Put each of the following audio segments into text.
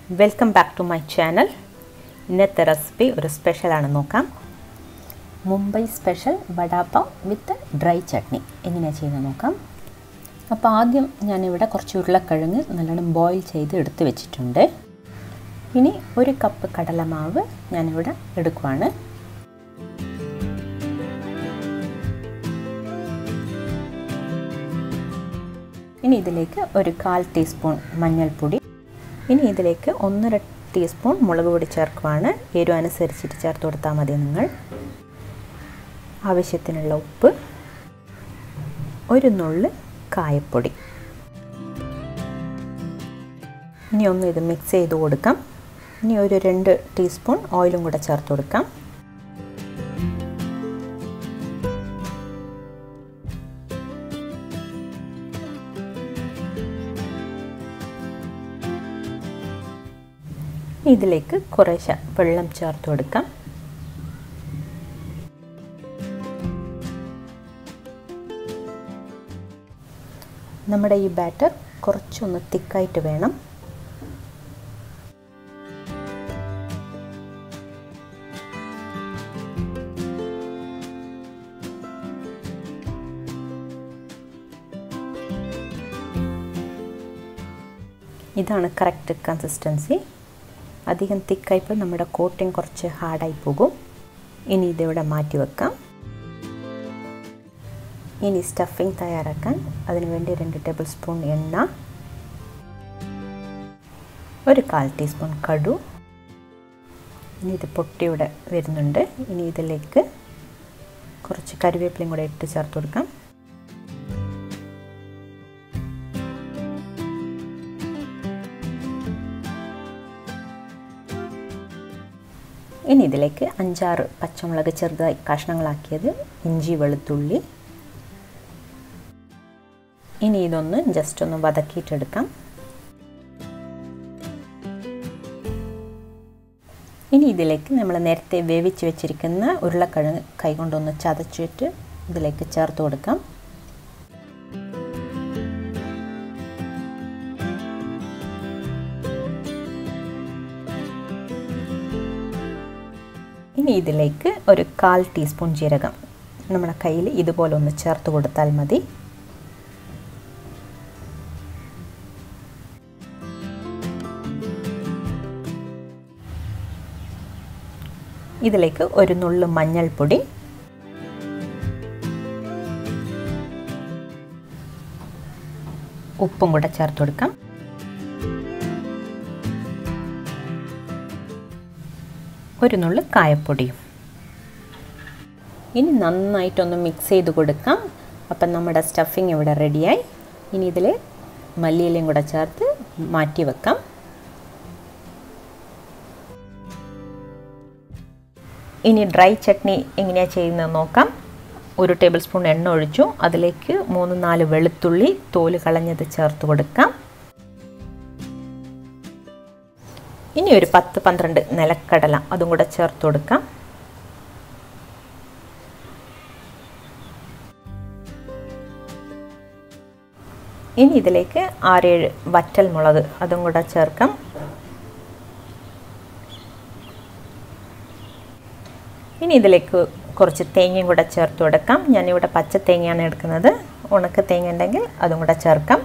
welcome back to my channel ഇന്നത്തെ recipe ഒരു സ്പെഷ്യലാണ് നോക്കാം Mumbai special vada pav with dry chutney എങ്ങനെയാണ് ചെയ്യുന്നത് നോക്കാം അപ്പോൾ ആദ്യം ഞാനിവിടെ കുറച്ച് ഉരുളക്കിഴങ്ങ് നല്ലോണം ബോയിൽ ചെയ്ത് എടുത്ത് വെച്ചിട്ടുണ്ട് ഇനി ഒരു കപ്പ് കടലമാവ് ഞാനിവിടെ എടുക്കുവാണ് ഇനി ഇതിലേക്ക് ഒരു കാൽ ടീസ്പൂൺ മഞ്ഞൾപ്പൊടി ഇനി ഇതിലേക്ക് ഒന്നര ടീസ്പൂൺ മുളക് പൊടി ചേർക്കുവാണ് എരിവ് അനുസരിച്ചിട്ട് ചേർത്ത് കൊടുത്താൽ മതി നിങ്ങൾ ആവശ്യത്തിനുള്ള ഉപ്പ് ഒരു നുള്ള് കായപ്പൊടി ഇനി ഒന്ന് ഇത് മിക്സ് ചെയ്ത് കൊടുക്കാം ഇനി ഒരു രണ്ട് ടീസ്പൂൺ ഓയിലും കൂടെ ചേർത്ത് കൊടുക്കാം ഇതിലേക്ക് കുറേശ്ശെ വെള്ളം ചേർത്ത് കൊടുക്കാം നമ്മുടെ ഈ ബാറ്റർ കുറച്ചൊന്ന് തിക്കായിട്ട് വേണം ഇതാണ് കറക്റ്റ് കൺസിസ്റ്റൻസി അധികം തിക്കായിപ്പോൾ നമ്മുടെ കോട്ടിങ് കുറച്ച് ഹാർഡായി പോകും ഇനി ഇതിവിടെ മാറ്റി വെക്കാം ഇനി സ്റ്റഫിംഗ് തയ്യാറാക്കാൻ അതിന് വേണ്ടി രണ്ട് ടേബിൾ സ്പൂൺ എണ്ണ ഒരു കാൽ ടീസ്പൂൺ കടു ഇനി ഇത് പൊട്ടിയുടെ വരുന്നുണ്ട് ഇനി ഇതിലേക്ക് കുറച്ച് കറിവേപ്പിലയും കൂടെ ഇട്ട് ചേർത്ത് കൊടുക്കാം ഇനി ഇതിലേക്ക് അഞ്ചാറ് പച്ചമുളക് ചെറുതായി കഷ്ണങ്ങളാക്കിയത് ഇഞ്ചി വെളുത്തുള്ളി ഇനി ഇതൊന്ന് ജസ്റ്റ് ഒന്ന് വതക്കിയിട്ടെടുക്കാം ഇനി ഇതിലേക്ക് നമ്മൾ നേരത്തെ വേവിച്ച് വെച്ചിരിക്കുന്ന ഉരുളക്കിഴങ്ങ് കൈകൊണ്ടൊന്ന് ചതച്ചിട്ട് ഇതിലേക്ക് ചേർത്ത് കൊടുക്കാം ഇനി ഇതിലേക്ക് ഒരു കാൽ ടീസ്പൂൺ ജീരകം നമ്മുടെ കയ്യിൽ ഇതുപോലെ ഒന്ന് ചേർത്ത് കൊടുത്താൽ മതി ഇതിലേക്ക് ഒരു നുള്ളു മഞ്ഞൾപ്പൊടി ഉപ്പും കൂടെ ചേർത്ത് കൊടുക്കാം ഒരു നുള്ളു കായപ്പൊടിയും ഇനി നന്നായിട്ടൊന്ന് മിക്സ് ചെയ്ത് കൊടുക്കാം അപ്പം നമ്മുടെ സ്റ്റഫിങ് ഇവിടെ റെഡിയായി ഇനി ഇതിൽ മല്ലിയിലയും കൂടെ ചേർത്ത് മാറ്റി വെക്കാം ഇനി ഡ്രൈ ചട്നി എങ്ങനെയാണ് ചെയ്യുന്നത് നോക്കാം ഒരു ടേബിൾ സ്പൂൺ എണ്ണ ഒഴിച്ചു അതിലേക്ക് മൂന്ന് നാല് വെളുത്തുള്ളി തോല് കളഞ്ഞത് ചേർത്ത് കൊടുക്കാം ഇനി ഒരു പത്ത് പന്ത്രണ്ട് നിലക്കടല അതും കൂടെ ചേർത്ത് കൊടുക്കാം ഇനി ഇതിലേക്ക് ആറേഴ് വറ്റൽ മുളക് അതും കൂടെ ചേർക്കാം ഇനി ഇതിലേക്ക് കുറച്ച് തേങ്ങയും കൂടെ ചേർത്ത് കൊടുക്കാം ഞാനിവിടെ പച്ച തേങ്ങയാണ് എടുക്കുന്നത് ഉണക്ക തേങ്ങ ഉണ്ടെങ്കിൽ അതും കൂടെ ചേർക്കാം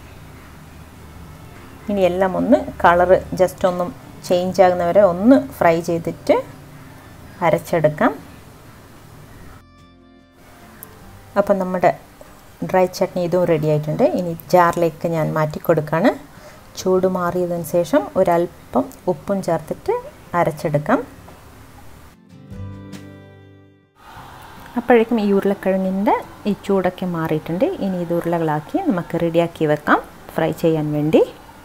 ഇനി എല്ലാം ഒന്ന് കളറ് ജസ്റ്റ് ഒന്നും ചേഞ്ച് ആകുന്നവരെ ഒന്ന് ഫ്രൈ ചെയ്തിട്ട് അരച്ചെടുക്കാം അപ്പം നമ്മുടെ ഡ്രൈ ചട്നി ഇതും റെഡി ആയിട്ടുണ്ട് ഇനി ജാറിലേക്ക് ഞാൻ മാറ്റി കൊടുക്കുകയാണ് ചൂട് മാറിയതിന് ശേഷം ഒരല്പം ഉപ്പും ചേർത്തിട്ട് അരച്ചെടുക്കാം അപ്പോഴേക്കും ഈ ഉരുളക്കിഴങ്ങിൻ്റെ ഈ ചൂടൊക്കെ മാറിയിട്ടുണ്ട് ഇനി ഇത് ഉരുളകളാക്കി നമുക്ക് റെഡിയാക്കി വെക്കാം ഫ്രൈ ചെയ്യാൻ വേണ്ടി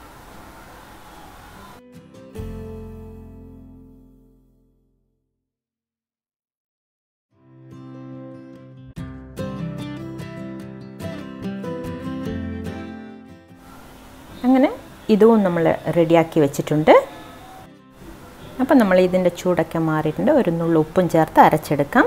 അങ്ങനെ ഇതും നമ്മൾ റെഡിയാക്കി വെച്ചിട്ടുണ്ട് അപ്പം നമ്മൾ ഇതിൻ്റെ ചൂടൊക്കെ മാറിയിട്ടുണ്ട് ഒരു നുള്ളു ഉപ്പും ചേർത്ത് അരച്ചെടുക്കാം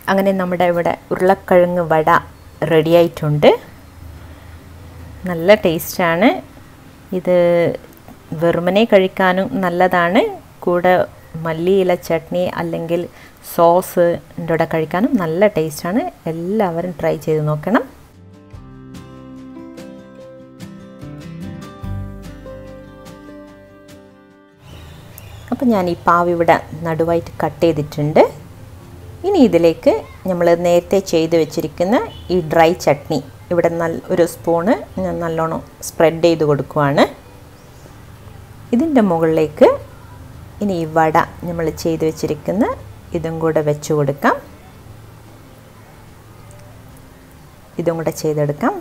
അങ്ങനെ നമ്മുടെ ഇവിടെ ഉരുളക്കിഴങ്ങ് വട റെഡിയായിട്ടുണ്ട് നല്ല ടേസ്റ്റാണ് ഇത് വെറുമനെ കഴിക്കാനും നല്ലതാണ് കൂടെ മല്ലിയില ചട്നി അല്ലെങ്കിൽ സോസ് കൂടെ കഴിക്കാനും നല്ല ടേസ്റ്റാണ് എല്ലാവരും ട്രൈ ചെയ്ത് നോക്കണം അപ്പോൾ ഞാൻ ഈ പാവ് ഇവിടെ നടുവായിട്ട് കട്ട് ചെയ്തിട്ടുണ്ട് ഇനി ഇതിലേക്ക് നമ്മൾ നേരത്തെ ചെയ്ത് വെച്ചിരിക്കുന്ന ഈ ഡ്രൈ ചട്നി ഇവിടെ നല്ല ഒരു സ്പൂണ് ഞാൻ നല്ലോണം സ്പ്രെഡ് ചെയ്ത് കൊടുക്കുവാണ് ഇതിൻ്റെ മുകളിലേക്ക് ഇനി ഈ വട നമ്മൾ ചെയ്ത് വെച്ചിരിക്കുന്ന ഇതും കൂടെ വെച്ച് കൊടുക്കാം ഇതും കൂടെ ചെയ്തെടുക്കാം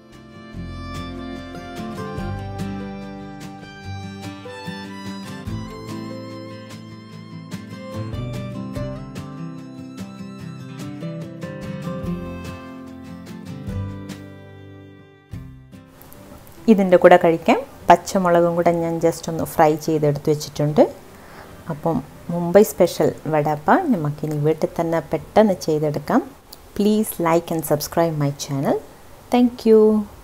ഇതിൻ്റെ കൂടെ കഴിക്കാം പച്ചമുളകും കൂടെ ഞാൻ ജസ്റ്റ് ഒന്ന് ഫ്രൈ ചെയ്തെടുത്ത് വെച്ചിട്ടുണ്ട് അപ്പം മുംബൈ സ്പെഷ്യൽ വടപ്പ നമുക്കിനി വീട്ടിൽ തന്നെ പെട്ടെന്ന് ചെയ്തെടുക്കാം please like and subscribe my channel thank